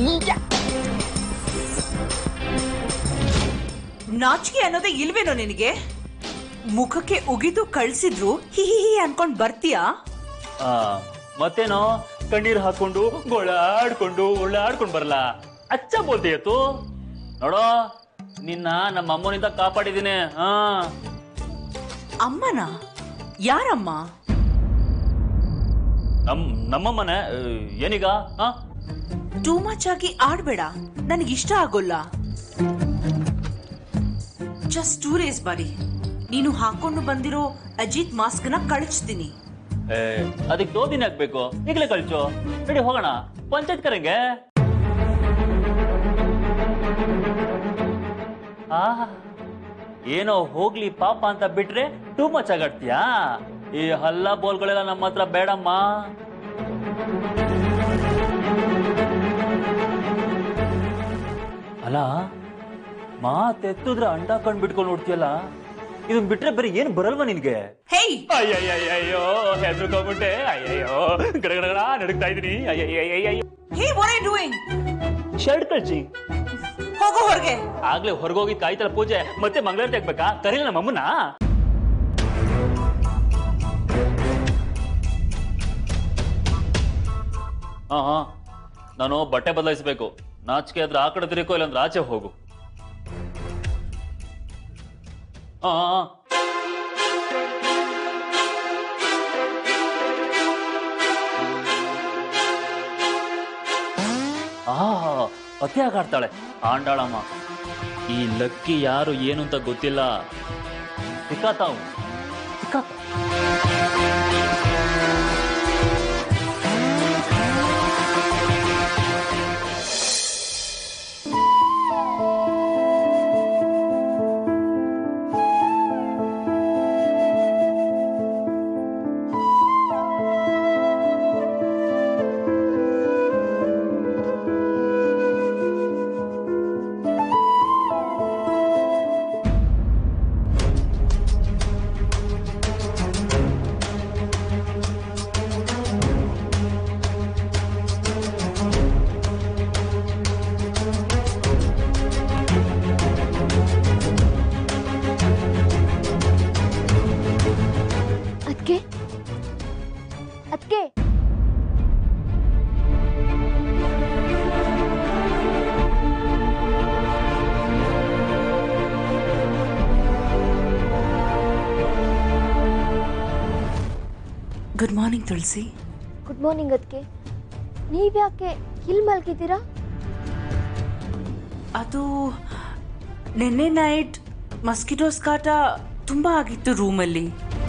ನಾಚಿಕೆ ಅನ್ನೋದೇ ಇಲ್ವೇನೋ ನಿನಗೆ ಮುಖಕ್ಕೆ ಉಗಿದು ಕಳ್ಸಿದ್ರು ಹಿ ಹಿ ಹಿ ಅನ್ಕೊಂಡ್ ಬರ್ತೀಯಾ ಆ, ಮತ್ತೇನೋ ಕಣ್ಣೀರ್ ಹಾಕೊಂಡು ಗೋಳಾಡ್ಕೊಂಡು ಓಳಾಡ್ಕೊಂಡು ಬರಲ್ಲ ಅಚ್ಚ ಬೋಲ್ತೀಯತ್ತು ನೋಡೋ ನಿನ್ನ ನಮ್ಮ ಅಮ್ಮನಿಂದ ಕಾಪಾಡಿದ್ದೀನಿ ಹಾ ಅಮ್ಮನ ಯಾರಮ್ಮ ನಮ್ ನಮ್ಮಮ್ಮನೆ ಆ, ಏನೀಗ ಹಾ ಟೂ ಮಚ್ ಆಗಿ ಆಡ್ಬೇಡ ನನಗಿಷ್ಟ ಆಗೋಲ್ಲ ಜಸ್ಟ್ ಟೂ ಡೇಸ್ ಬಾರಿ ನೀನು ಹಾಕೊಂಡು ಬಂದಿರೋ ಅಜಿತ್ ಮಾಸ್ಕ್ ನ ಕಳಿಸ್ತೀನಿ ಏ ಅದಕ್ಕೆ ದೋ ದಿನ ಹಾಕ್ಬೇಕು ಈಗಲೇ ಕಳ್ಸು ನಡಿ ಹೋಗೋಣ ಪಂಚಾಯತ್ ಕರೆಗೆ ಆ ಏನೋ ಹೋಗ್ಲಿ ಪಾಪ ಅಂತ ಬಿಟ್ರೆ ಟೂ ಮಚ್ ಆಗಾಡ್ತೀಯಾ ಈ ಹಲ್ಲ ಬೋಲ್ಗಳೆಲ್ಲ ನಮ್ಮ ಹತ್ರ ಬೇಡಮ್ಮ ಅಲ್ಲ ಮಾತೆತ್ತಿದ್ರೆ ಅಂಡ ಕಂಡು ಬಿಟ್ಕೊಂಡು ನೋಡ್ತೀಯಲ್ಲ ಇದನ್ ಬಿಟ್ರೆ ಬರೀ ಏನ್ ಬರಲ್ವಾ ನಿನ್ಗೆ ಹೇಯ್ ಅಯ್ಯಯ್ಯಯ್ಯೋ ಹೆದರ್ಕೊಂಡ್ಬಿಟ್ಟೆ ಅಯ್ಯಯ್ಯೋ ಗಡಗಡ ನಡುಗ್ತಾ ಇದೀನಿ ಅಯ್ಯಯ್ಯಯ್ಯಯ್ಯೋ hey what are doing shirt ಕಳ್ಸಿ ಹೋಗೋ ಹೊರಗೆ ಆಗ್ಲೇ ಹೊರಗೋಗಿ ಕಾಯ್ತಲ್ಲ ಪೂಜೆ ಮತ್ತೆ ಮಂಗಳಾರತಿ ಆಗ್ಬೇಕಾ ಕರೀಲ ನಮ್ಮ ಅಮ್ಮನ ಹಾ ಹಾ ನಾನು ಬಟ್ಟೆ ಬದಲಾಯಿಸಬೇಕು ನಾಚಿಕೆ ಆದ್ರೆ ಆ ಕಡೆ ತಿರುಕೋ ಇಲ್ಲಾಂದ್ರೆ ಆಚೆ ಹೋಗು ಹಾ ಹಾ, ಹಾ. ಆಹಾ ಅತಿ ಆಗಾಡ್ತಾಳೆ ಆಂಡಾಳಮ್ಮ ಈ ಲಕ್ಕಿ ಯಾರು ಏನು ಅಂತ ಗೊತ್ತಿಲ್ಲ ಸಿಕ್ಕಾತಾವು ಸಿಕ್ಕಾತ ಅದಕ್ಕೆ ಅದಕ್ಕೆ good morning Tulasi good morning ಅದಕ್ಕೆ ನೀವ್ಯಾಕೆ ಇಲ್ಲಿ ಮಲ್ಗಿದ್ದೀರಾ ಅದು ನಿನ್ನೆ ನೈಟ್ ಮಸ್ಕಿಟೋಸ್ ಕಾಟ ತುಂಬಾ ಆಗಿತ್ತು ರೂಮಲ್ಲಿ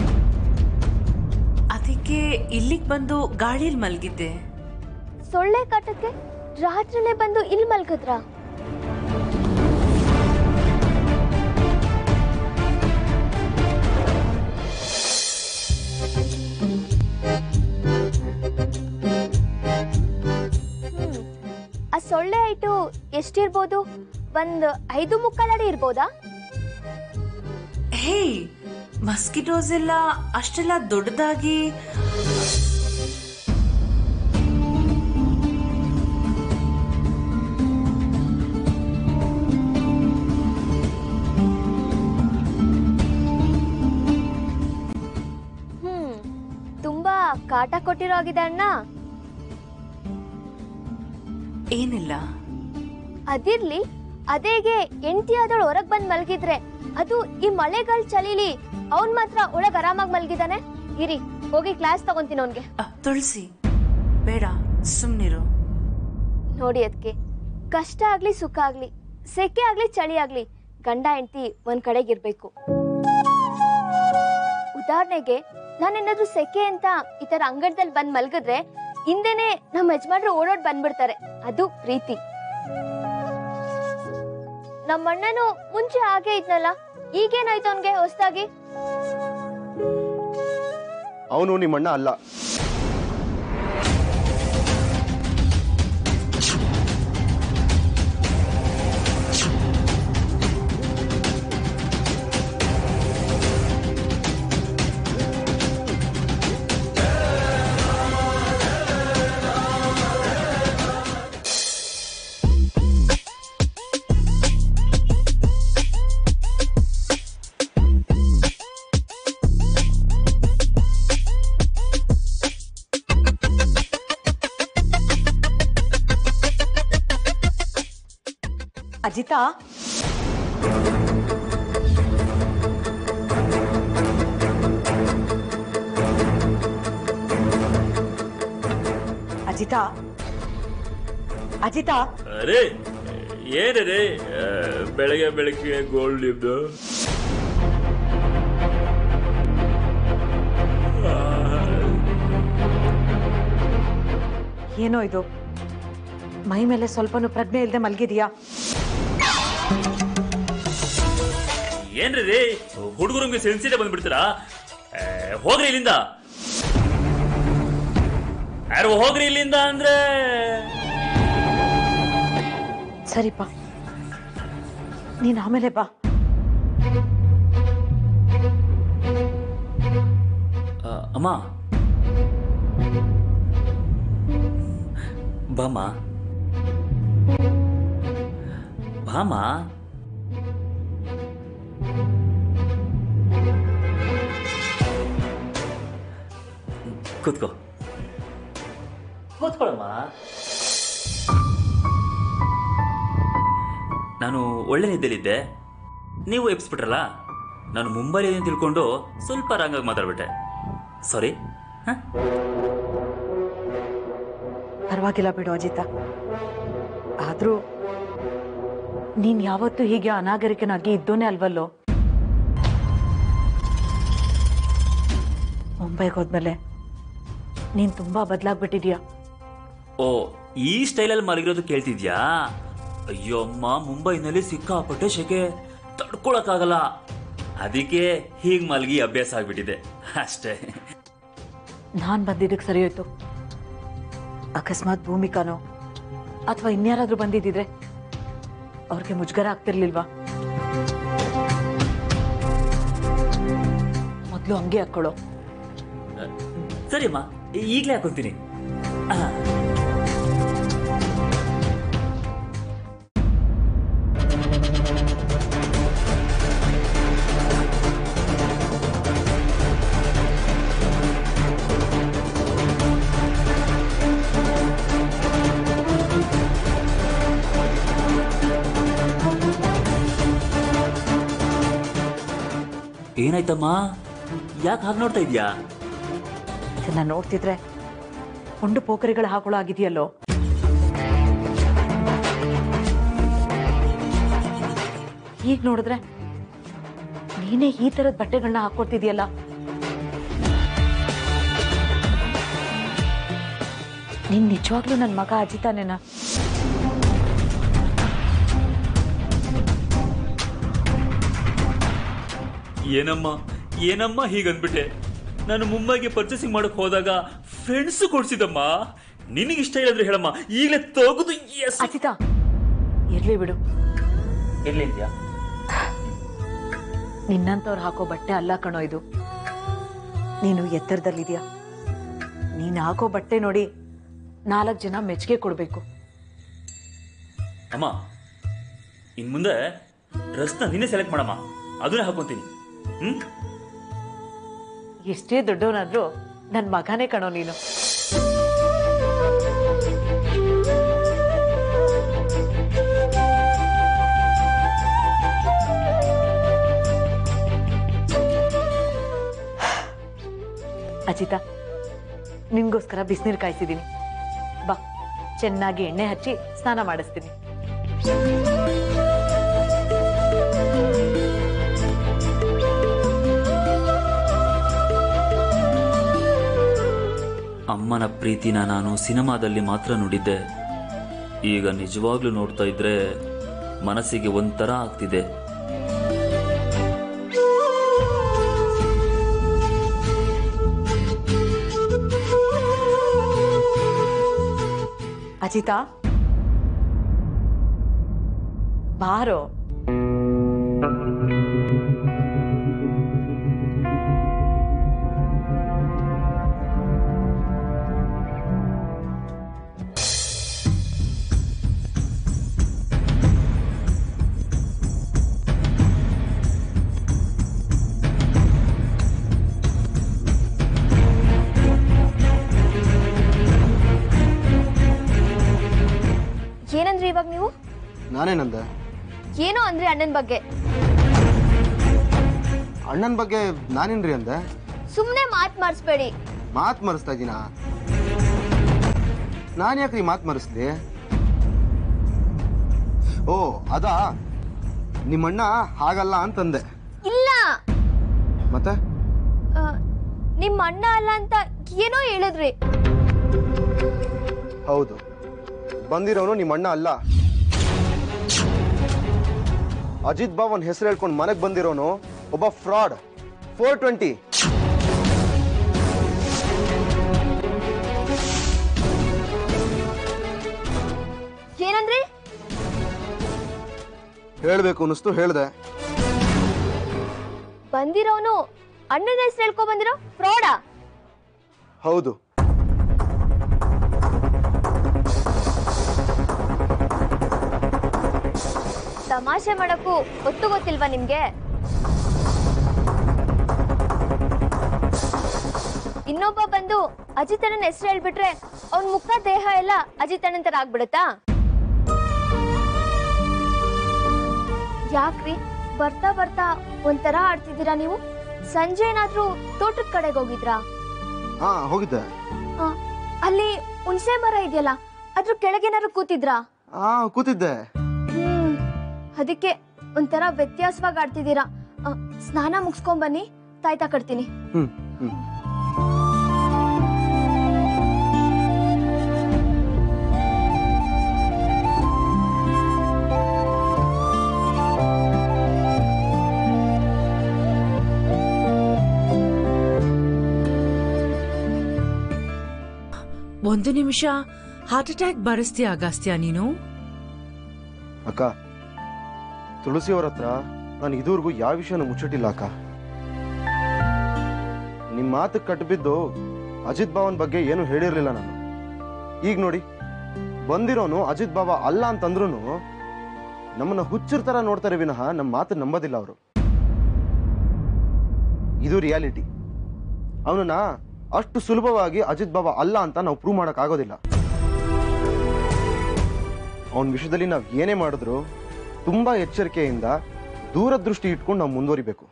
ಅದಕ್ಕೆ ಇಲ್ಲಿಗೆ ಬಂದು ಗಾಳಿಯಲ್ಲಿ ಮಲಗಿದ್ದೆ ಸೊಳ್ಳೆ ಕಾಟಕ್ಕೆ ರಾತ್ರಿನೇ ಬಂದು ಇಲ್ಲಿ ಮಲ್ಗಿದ್ರಾ ಹ್ಮ್. ಆ ಸೊಳ್ಳೆ ಹೈಟು ಎಷ್ಟಿರ್ಬೋದು ಒಂದು ಐದು ಮುಕ್ಕಾಲಡಿ ಇರ್ಬೋದಾ ಹೇ ಮಸ್ಕಿಟೋಸ್ ಎಲ್ಲ ಅಷ್ಟೆಲ್ಲ ದೊಡ್ಡದಾಗಿ ಹ್ಮ್ ತುಂಬಾ ಕಾಟ ಕೊಟ್ಟಿರೋ ಆಗಿದೆ ಅಣ್ಣ ಏನಿಲ್ಲ ಅದಿರ್ಲಿ ಅದೇಗೆ ಎಂಟಿ ಆದಳು ಹೊರಗ್ ಬಂದ್ ಮಲ್ಗಿದ್ರೆ ಅದು ಈ ಮಳೆಗಾಲ ಚಳಿಲಿ ಅವನ್ ಮಾತ್ರ ಒಳಗ್ ಆರಾಮಾಗಿ ಮಲ್ಗಿದಾನೆ ಇರಿ ಹೋಗಿ ಕ್ಲಾಸ್ ತಗೊಂತೀನಿ ಅವನ್ಗೆ ಅ, ತುಳಸಿ ಬೇಡ ಸುಮ್ನಿರು ನೋಡಿ ಅದಕ್ಕೆ ಕಷ್ಟ ಆಗ್ಲಿ ಸುಖ ಆಗ್ಲಿ ಸೆಕೆ ಆಗ್ಲಿ ಚಳಿ ಆಗ್ಲಿ ಗಂಡ ಹೆಂಡತಿ ಒಂದ್ ಕಡೆಗಿರ್ಬೇಕು ಉದಾಹರಣೆಗೆ ನಾನೇನಾದ್ರೂ ಸೆಕೆ ಅಂತ ಈ ತರ ಅಂಗಡದಲ್ಲಿ ಬಂದ್ ಮಲ್ಗಿದ್ರೆ ಹಿಂದೆನೆ ನಮ್ಮ ಯಜಮಾನ್ರು ಓಡೋಡ್ ಬಂದ್ಬಿಡ್ತಾರೆ ಅದು ಪ್ರೀತಿ ನಮ್ಮ ಅಣ್ಣನು ಮುಂಚೆ ಹಾಗೆ ಇದ್ನಲ್ಲ ಈಗೇನಾಯ್ತು ಅವನ್ಗೆ ಹೊಸ್ದಾಗಿ ಅವನು ನಿಮ್ಮಣ್ಣ ಅಲ್ಲ ಅಜಿತಾ ಅಜಿತಾ ಅಜಿತಾ ಅರೆ ಏನೇ ಬೆಳಗ್ಗೆ ಬೆಳಗ್ಗೆ ಗೋಲ್ಡ್ ನಿಮ್ದು ಏನೋ ಇದು ಮೈ ಮೇಲೆ ಸ್ವಲ್ಪನೂ ಪ್ರಜ್ಞೆ ಇಲ್ಲದೆ ಮಲ್ಗಿದೀಯಾ ಏನ್ರಿ ರೀ ಹುಡುಗರಂಗೆ ಸೆನ್ಸಿಟಿವ್ ಬಂದ್ಬಿಡ್ತೀರಾ ಏ, ಹೋಗ್ರಿ ಇಲ್ಲಿಂದ ಯಾರು ಹೋಗ್ರಿ ಇಲ್ಲಿಂದ ಅಂದ್ರೆ ಸರಿಪ್ಪ ನೀನ್ ಆಮೇಲೆ ಬಾ ಆ, ಅಮ್ಮ ಬಾಮ ಬಾಮ ಕೂತ್ಕೋ ಕೂತ್ಕೊಳ್ಳಮ್ಮ ನಾನು ಒಳ್ಳೆ ನಿದ್ದೆಲಿದ್ದೆ ನೀವು ಎಬ್ಸ್ಬಿಟ್ರಲ್ಲ ನಾನು ಮುಂಬೈಲಿ ಏನೇನು ತಿಳ್ಕೊಂಡು ಸ್ವಲ್ಪ ರಾಂಗಾಗಿ ಮಾತಾಡ್ಬಿಟ್ಟೆ ಸಾರಿ ಹಾಂ ಪರವಾಗಿಲ್ಲ ಬಿಡು ಅಜಿತಾ ಆದ್ರೂ ನೀನ್ ಯಾವತ್ತೂ ಹೀಗೆ ಅನಾಗರಿಕನಾಗಿ ಇದ್ದೋನೇ ಅಲ್ವಲ್ಲೋ ಮುಂಬೈಗೆ ಹೋದ್ಮೇಲೆ ನೀನ್ ತುಂಬಾ ಬದಲಾಗ್ಬಿಟ್ಟಿದ್ಯಾ ಓ ಈ ಸ್ಟೈಲಲ್ಲಿ ಮಲಗಿರೋದು ಕೇಳ್ತಿದ್ಯಾ ಅಯ್ಯೋ ಅಮ್ಮ ಮುಂಬೈನಲ್ಲಿ ಸಿಕ್ಕಾಪಟ್ಟೆ ಶೆಕೆ ತಡ್ಕೊಳಕ್ಕಾಗಲ್ಲ ಅದಕ್ಕೆ ಹೀಗ್ ಮಲಗಿ ಅಭ್ಯಾಸ ಆಗ್ಬಿಟ್ಟಿದೆ ಅಷ್ಟೇ ನಾನ್ ಬಂದಿದ್ದಕ್ಕೆ ಸರಿ ಹೋಯ್ತು ಅಕಸ್ಮಾತ್ ಭೂಮಿಕಾನೋ ಅಥವಾ ಇನ್ಯಾರಾದ್ರೂ ಬಂದಿದ್ದಿದ್ರೆ ಅವ್ರಿಗೆ ಮುಜುಗರ ಆಗ್ತಿರ್ಲಿಲ್ವಾ ಮೊದ್ಲು ಹಂಗೆ ಹಾಕೊಳ್ಳೋ ಸರಿಯಮ್ಮ ಈಗಲೇ ಹಾಕೊಂತೀನಿ ಆ. ಏನಾಯ್ತಮ್ಮ ಯಾಕೆ ಹಾಗೆ ನೋಡ್ತಾ ಇದೀಯಾ ಇದನ್ನ ನೋಡ್ತಿದ್ರೆ ಉಂಡು ಪೋಖರಿಗಳು ಹಾಕೊಳ್ಳೋ ಆಗಿದೆಯಲ್ಲೋ ಈಗ ನೋಡಿದ್ರೆ ನೀನೇ ಈ ತರದ ಬಟ್ಟೆಗಳನ್ನ ಹಾಕೊಡ್ತಿದ್ಯಲ್ಲ ನೀನ್ ನಿಜವಾಗ್ಲೂ ನನ್ನ ಮಗ ಅಜಿತಾನೇನಾ ಏನಮ್ಮ ಏನಮ್ಮ ಹೀಗಂದ್ಬಿಟ್ಟೆ ನಾನು ಮುಂಬೈಗೆ ಪರ್ಚೇಸಿಂಗ್ ಮಾಡಕ್ ಹೋದಾಗ ಫ್ರೆಂಡ್ಸ್ ಕೊಡ್ಸಿದಮ್ಮ ನಿನಗೆ ಇಷ್ಟ ಇಲ್ಲದ್ರೆ ಹೇಳಮ್ಮ ಈಗಲೇ ತೆಗೆದು ಎಸ್ ಅಜಿತಾ ಇರ್ಲಿ ಬಿಡು ಎಲ್ಲಿದ್ಯಾ ನಿನ್ನಂತವ್ರು ಹಾಕೋ ಬಟ್ಟೆ ಅಲ್ಲ ಕಣೋ ಇದು ನೀನು ಎತ್ತರದಲ್ಲಿದ್ಯಾ ನೀನ್ ಹಾಕೋ ಬಟ್ಟೆ ನೋಡಿ ನಾಲ್ಕು ಜನ ಮೆಚ್ಚುಗೆ ಕೊಡ್ಬೇಕು ಅಮ್ಮ ಇನ್ ಮುಂದೆ ಡ್ರೆಸ್ನ ನೀನೇ ಸೆಲೆಕ್ಟ್ ಮಾಡಮ್ಮ ಅದನ್ನೇ ಹಾಕೊಂತೀನಿ ಹ್ಮ್ ಎಷ್ಟೇ ದೊಡ್ಡವನಾದ್ರೂ ನನ್ ಮಗನೇ ಕಣೋ ನೀನು ಅಜಿತಾ ನಿನ್ಗೋಸ್ಕರ ಬಿಸಿನೀರು ಕಾಯಿಸಿದೀನಿ ಬಾ ಚೆನ್ನಾಗಿ ಎಣ್ಣೆ ಹಚ್ಚಿ ಸ್ನಾನ ಮಾಡಿಸ್ತೀನಿ ಅಮ್ಮನ ಪ್ರೀತಿನ ನಾನು ಸಿನಿಮಾದಲ್ಲಿ ಮಾತ್ರ ನೋಡಿದ್ದೆ ಈಗ ನಿಜವಾಗ್ಲೂ ನೋಡ್ತಾ ಇದ್ರೆ ಮನಸ್ಸಿಗೆ ಒಂಥರ ಆಗ್ತಿದೆ ಅಜಿತಾ ಬಾರೋ ಏನಂದ್ರಿ ಇವಾಗ ನೀವು ನಾನೇನಂದೆ ಏನೋ ಅಂದ್ರೆ ಅಣ್ಣನ ಬಗ್ಗೆ ಅಣ್ಣನ ಬಗ್ಗೆ ನಾನೇನ್ರಿ ಅಂದೆ ಸುಮ್ನೆ ಮಾತ್ ಮಾಡಿಸ್ಬೇಡಿ ಮಾತ್ ಮರೆಸ್ತಾ ಇದ್ದೀನಾ ನಾನು ಯಾಕ್ರಿ ಮಾತ್ ಮರೆಸ್ಲಿ ಓ ಅದಾ ನಿಮ್ಮಣ್ಣ ಹಾಗಲ್ಲ ಅಂತಂದೆ ಇಲ್ಲ ಮತ್ತೆ ಆ, ನಿಮ್ಮ ಅಣ್ಣ ಅಲ್ಲ ಅಂತ ಏನೋ ಹೇಳಿದ್ರಿ ಹೌದು ಬಂದಿರೋನು ನಿಮ್ಮಣ್ಣ ಅಲ್ಲ ಅಜಿತ್ ಬಾವನ್ ಹೆಸರು ಹೇಳ್ಕೊಂಡು ಮನೆಗೆ ಬಂದಿರೋನು ಒಬ್ಬ ಫ್ರಾಡ್ ಫೋರ್ ಟ್ವೆಂಟಿ ಏನಂದ್ರಿ ಹೇಳ್ಬೇಕು ಅನ್ನಿಸ್ತು ಹೇಳ್ದೆ ಬಂದಿರೋನು ಅಣ್ಣನ ಹೆಸರು ಹೇಳ್ಕೊ ಬಂದಿರೋ ಫ್ರಾಡಾ ಹೌದು ತಮಾಷೆ ಮಾಡಕ್ಕೂ ಗೊತ್ತು ಗೊತ್ತಿಲ್ವಾ ನಿಮ್ಗೆ ಇನ್ನೊಬ್ಬ ಬಂದು ಅಜಿತ್ ಅಣ್ಣನ ಹೆಸರು ಹೇಳ್ಬಿಟ್ರೆ ಅವ್ನ ಮುಖ ದೇಹ ಎಲ್ಲ ಅಜಿತ್ ಅಣ್ಣನ್ ತರ ಆಗ್ಬಿಡುತ್ತಾ ಯಾಕ್ರಿ ಬರ್ತಾ ಬರ್ತಾ ಒಂಥರ ಆಡ್ತಿದ್ದೀರಾ ನೀವು ಸಂಜೆ ಏನಾದ್ರೂ ತೋಟದ ಕಡೆಗೆ ಹೋಗಿದ್ರಾ ಹಾ ಹೋಗಿದ್ದೆ ಆ, ಅಲ್ಲಿ ಹುಣ್ಸೆ ಮರ ಇದೆಯಲ್ಲ ಅದ್ರ ಕೆಳಗೇನಾದ್ರು ಕೂತಿದ್ರಾ ಹಾ ಕೂತಿದ್ದೆ ಹ್ಮ್ ಅದಕ್ಕೆ ಒಂಥರ ವ್ಯತ್ಯಾಸವಾಗಿ ಆಡ್ತಿದ್ದೀರಾ ಆ, ಸ್ನಾನ ಮುಗಿಸ್ಕೊಂಡ್ ಬನ್ನಿ ತಾಯ್ತಾ ಕಟ್ತೀನಿ ಹ್ಮ್ ಹ್ಮ್ ಒಂದು ನಿಮಿಷ ಹಾರ್ಟ್ ಅಟ್ಯಾಕ್ ಬರೆಸ್ತೀಯ ಅಗಸ್ತ್ಯ ನೀನು ಅಕ್ಕ ತುಳಸಿ ಅವ್ರ ಹತ್ರ ನಾನು ಇದುವರೆಗೂ ಯಾವ ವಿಷಯನೂ ಮುಚ್ಚಿಟ್ಟಿಲ್ಲ ಅಕ್ಕ ನಿಮ್ಮ ಮಾತು ಕಟ್ಟಿಬಿದ್ದು ಅಜಿತ್ ಬಾವನ್ ಬಗ್ಗೆ ಏನು ಹೇಳಿರ್ಲಿಲ್ಲ ನಾನು ಈಗ ನೋಡಿ ಬಂದಿರೋನು ಅಜಿತ್ ಬಾಬಾ ಅಲ್ಲ ಅಂತಂದ್ರೂ ನಮ್ಮನ್ನ ಹುಚ್ಚರ ತರ ನೋಡ್ತಾರೆ ವಿನಃ ನಮ್ಮ ಮಾತು ನಂಬೋದಿಲ್ಲ ಅವರು ಇದು ರಿಯಾಲಿಟಿ ಅವನನ್ನ ಅಷ್ಟು ಸುಲಭವಾಗಿ ಅಜಿತ್ ಬಾಬಾ ಅಲ್ಲ ಅಂತ ನಾವು ಪ್ರೂವ್ ಮಾಡಕ್ ಆಗೋದಿಲ್ಲ ಅವನ ವಿಷಯದಲ್ಲಿ ನಾವು ಏನೇ ಮಾಡಿದ್ರು ತುಂಬಾ ಎಚ್ಚರಿಕೆಯಿಂದ ದೂರದೃಷ್ಟಿ ಇಟ್ಕೊಂಡು ನಾವು ಮುಂದುವರಿಬೇಕು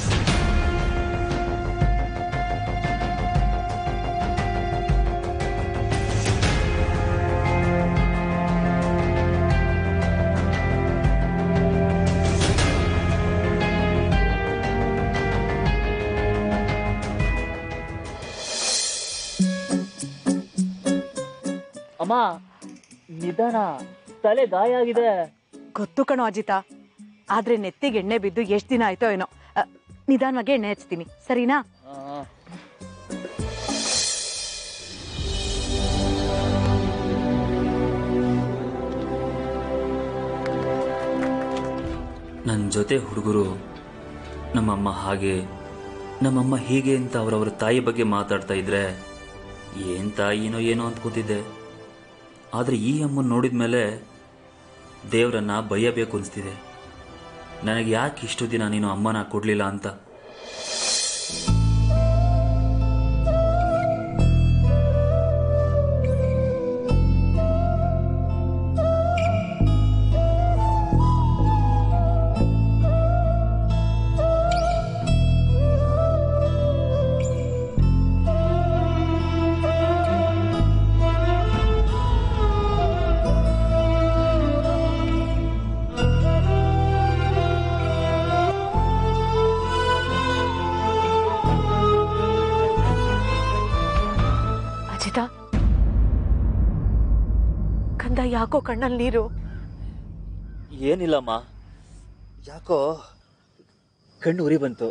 ಅಮ್ಮ ನಿಧಾನ ತಲೆ ಗಾಯ ಆಗಿದೆ ಗೊತ್ತು ಕಣೋ ಅಜಿತಾ ಆದ್ರೆ ನೆತ್ತಿಗೆ ಎಣ್ಣೆ ಬಿದ್ದು ಎಷ್ಟ್ ದಿನ ಆಯ್ತೋ ಏನೋ ಅ, ನಿಧಾನವಾಗಿ ಎಣ್ಣೆ ಹಚ್ತೀನಿ ಸರಿನಾ ನನ್ನ ಜೊತೆ ಹುಡುಗರು ನಮ್ಮಮ್ಮ ಹಾಗೆ ನಮ್ಮಮ್ಮ ಹೀಗೆ ಅಂತ ಅವರವರ ತಾಯಿ ಬಗ್ಗೆ ಮಾತಾಡ್ತಾ ಇದ್ರೆ ಏನ್ ತಾಯಿನೋ ಏನೋ ಅಂತ ಕೂತಿದ್ದೆ ಆದರೆ ಈ ಅಮ್ಮನ ನೋಡಿದ ಮೇಲೆ ದೇವರನ್ನ ಬೈಯಬೇಕು ಅನಿಸ್ತಿದೆ ನನಗೆ ಯಾಕೆ ಇಷ್ಟು ದಿನ ನೀನು ಅಮ್ಮನ ಕೊಡಲಿಲ್ಲ ಅಂತ ಅಜಿತಾ ಕಂದ ಯಾಕೋ ಕಣ್ಣಲ್ಲಿ ನೀರು ಏನಿಲ್ಲಮ್ಮ ಯಾಕೋ ಕಣ್ಣು ಉರಿ ಬಂತು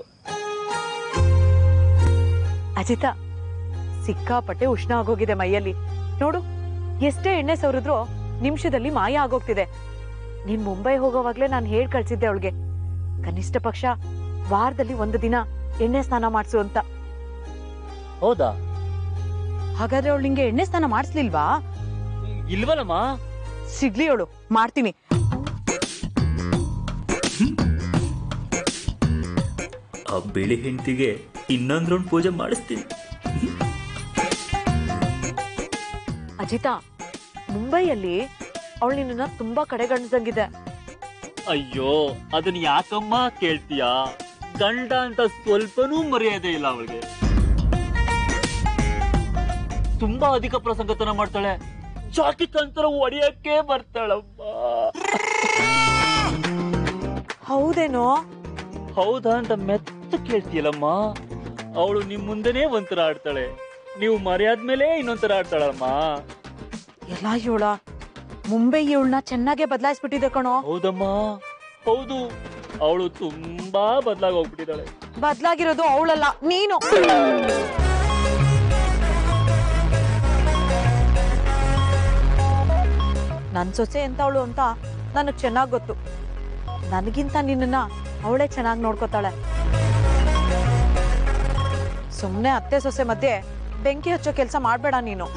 ಅಜಿತಾ ಸಿಕ್ಕಾಪಟ್ಟೆ ಉಷ್ಣ ಆಗೋಗಿದೆ ಮೈಯಲ್ಲಿ ನೋಡು ಎಷ್ಟೇ ಎಣ್ಣೆ ಸವರಿದ್ರೂ ನಿಮಿಷದಲ್ಲಿ ಮಾಯ ಆಗೋಗ್ತಿದೆ ನೀನ್ ಮುಂಬೈ ಹೋಗೋವಾಗ್ಲೇ ನಾನು ಹೇಳ್ ಕಳ್ಸಿದ್ದೆ ಅವಳಿಗೆ ಕನಿಷ್ಠ ಪಕ್ಷ ವಾರದಲ್ಲಿ ಒಂದು ದಿನ ಎಣ್ಣೆ ಸ್ನಾನ ಮಾಡ್ಸು ಅಂತ ಹೌದಾ ಹಾಗಾದ್ರೆ ಅವಳು ನಿಂಗೆ ಎಣ್ಣೆ ಸ್ನಾನ ಮಾಡಿಸ್ಲಿಲ್ವಾ ಇಲ್ವಲ್ಲಮ್ಮ ಸಿಗ್ಲಿ ಅವಳು ಮಾಡ್ತೀನಿ ಆ ಬಿಳಿ ಹೆಂಡತಿಗೆ ಇನ್ನೊಂದ್ ರೌಂಡ್ ಪೂಜೆ ಮಾಡಿಸ್ತೀನಿ ಅಜಿತಾ ಮುಂಬೈಯಲ್ಲಿ ಅವಳು ನಿನ್ನ ತುಂಬಾ ಕಡೆಗಣಿಸಂಗಿದೆ ಅಯ್ಯೋ ಅದನ್ನ ಯಾಕಮ್ಮ ಕೇಳ್ತೀಯಾ ಗಂಡ ಅಂತ ಸ್ವಲ್ಪನೂ ಮರ್ಯಾದೆ ಇಲ್ಲ ಅವಳಿಗೆ ತುಂಬಾ ಅಧಿಕ ಪ್ರಸಂಗತನ ಮಾಡ್ತಾಳೆ ಜಾಕಿ ಕಂತರ ಒಡೆಯಕ್ಕೆ ಬರ್ತಾಳಮ್ಮ ಹೌದೇನೋ ಹೌದಾ ಅಂತ ಮೆತ್ತ ಕೇಳ್ತೀಯಲ್ಲಮ್ಮ ಅವಳು ನಿಮ್ ಮುಂದೆನೇ ಒಂಥರ ಆಡ್ತಾಳೆ ನೀವು ಮರ್ಯಾದ್ಮೇಲೆ ಇನ್ನೊಂಥರ ಆಡ್ತಾಳಮ್ಮ ಎಲ್ಲ ಇವಳ ಮುಂಬೈ ಇವಳನ್ನ ಚೆನ್ನಾಗೆ ಬದಲಾಯಿಸ್ಬಿಟ್ಟಿದೆ ಕಣೋ ಹೌದಮ್ಮ ಹೌದು ಅವಳು ತುಂಬಾ ಬದಲಾಗಿ ಹೋಗ್ಬಿಟ್ಟಿದ್ದಾಳೆ ಬದ್ಲಾಗಿರೋದು ಅವಳಲ್ಲ ನೀನು ನನ್ ಸೊಸೆ ಎಂತವಳು ಅಂತ ನನಗ್ ಚೆನ್ನಾಗ್ ಗೊತ್ತು ನನಗಿಂತ ನಿನ್ನನ್ನ ಅವಳೇ ಚೆನ್ನಾಗಿ ನೋಡ್ಕೋತಾಳೆ ಸುಮ್ನೆ ಅತ್ತೆ ಸೊಸೆ ಮಧ್ಯೆ ಬೆಂಕಿ ಹಚ್ಚೋ ಕೆಲಸ ಮಾಡ್ಬೇಡ ನೀನು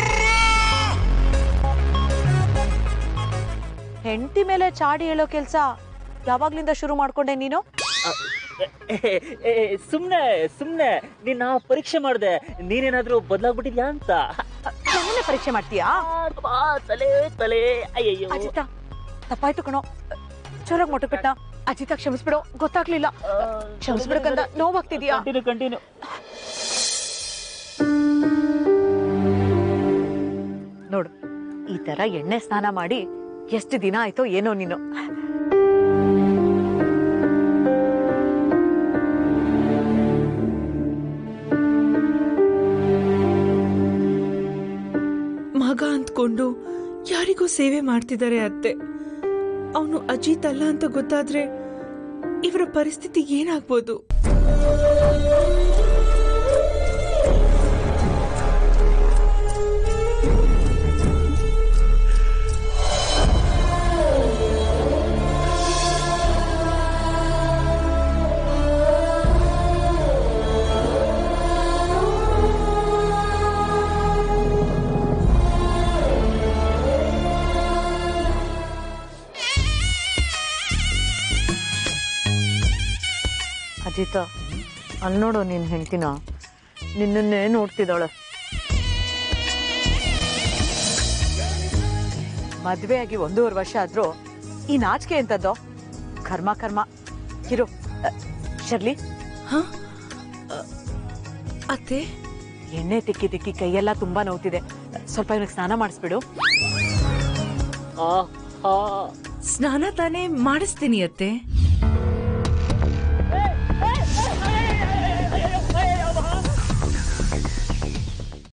ಹೆಂಡತಿ ಮೇಲೆ ಚಾಡಿ ಹೇಳೋ ಕೆಲ್ಸ ಯಾವಾಗ್ಲಿಂದ ಶುರು ಮಾಡ್ಕೊಂಡೆ ನೀನು ಏ, ಸುಮ್ನೆ ಸುಮ್ನೆ ನಿನ್ನ ಪರೀಕ್ಷೆ ಮಾಡ್ದೆ ನೀನೇನಾದ್ರೂ ಬದಲಾಗ್ಬಿಟ್ಟಿದ್ಯಾ ಅಂತ ನಮ್ಮನ್ನೇ ಪರೀಕ್ಷೆ ಮಾಡ್ತೀಯಾ ಆ, ತಲೆ ತಲೆ ಅಯ್ಯಯ್ಯೋ ಅಜಿತ ತಪ್ಪಾಯ್ತು ಕಣೋ ಜೋರಾಗಿ ಮೊಟ್ಟಬಿಟ್ಟ ಅಜಿತ ಕ್ಷಮಿಸ್ಬಿಡು ಗೊತ್ತಾಗ್ಲಿಲ್ಲ ಕ್ಷಮಿಸ್ಬಿಡಕ್ಕಂದ ನೋವಾಗ್ತಿದ್ಯಾ ಕಂಟಿನ್ಯೂ ಕಂಟಿನ್ಯೂ ನೋಡು ಈ ತರ ಎಣ್ಣೆ ಸ್ನಾನ ಮಾಡಿ ಎಷ್ಟು ದಿನ ಆಯ್ತೋ ಏನೋ ನೀನು ಮಗ ಅಂದ್ಕೊಂಡು ಯಾರಿಗೋ ಸೇವೆ ಮಾಡ್ತಿದ್ದಾರೆ ಅತ್ತೆ ಅವನು ಅಜಿತ್ ಅಲ್ಲ ಅಂತ ಗೊತ್ತಾದ್ರೆ ಇವರ ಪರಿಸ್ಥಿತಿ ಏನಾಗ್ಬೋದು ಅಜಿತ ಅಲ್ಲಿ ನೋಡು ನೀನ್ ಹೆಂಡ್ತಿನ ನಿನ್ನನ್ನೇ ನೋಡ್ತಿದ್ದಾಳೆ ಮದ್ವೆ ಆಗಿ ಒಂದೂವರೆ ವರ್ಷ ಆದ್ರೂ ಈ ನಾಚಿಕೆ ಎಂತದ್ದು ಕರ್ಮ ಕರ್ಮ ಇರು ಅ, ಶರ್ಲಿ ಹ ಅತ್ತೆ ಎಣ್ಣೆ ತಿಕ್ಕಿ ತಿಕ್ಕಿ ಕೈಯೆಲ್ಲ ತುಂಬಾ ನೋವ್ತಿದೆ ಸ್ವಲ್ಪ ಇವನಿಗೆ ಸ್ನಾನ ಮಾಡಿಸ್ಬಿಡು ಆ ಹಾ ಸ್ನಾನ ತಾನೇ ಮಾಡಿಸ್ತೀನಿ ಅತ್ತೆ